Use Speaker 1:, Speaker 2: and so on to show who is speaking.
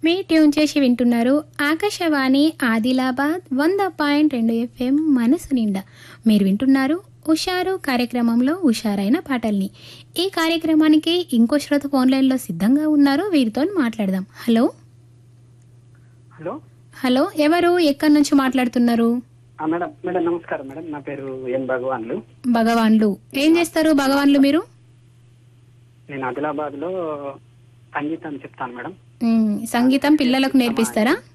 Speaker 1: మీ tune చేసి వింటున్నారు ఆకాశవాణి ఆదిలాబాద్ వంద పాయింట్ రెండు ఎఫ్ఎం మనసు నిండా మీరు వింటున్నారు ఉషారు కార్యక్రమంలో ఉషారైన పాటల్ని ఈ కార్యక్రమానికి ఇంకో శ్రోత ఫోన్ లైన్లో సిద్ధంగా ఉన్నారు వీరితో మాట్లాడదాం హలో
Speaker 2: హలో
Speaker 1: హలో ఎవరు ఎక్కడి నుంచి మాట్లాడుతున్నారు
Speaker 2: ఆ, మేడం మేడం నమస్కారం మేడం నా పేరు ఎన్ భగవాన్లు
Speaker 1: భగవాన్లు ఏం చేస్తారు భగవాన్లు మీరు
Speaker 2: నేను ఆదిలాబాద్ లో సంగీతం చెప్తాను మేడం
Speaker 1: ఉమ్, సంగీతం పిల్లలకు నేర్పిస్తారా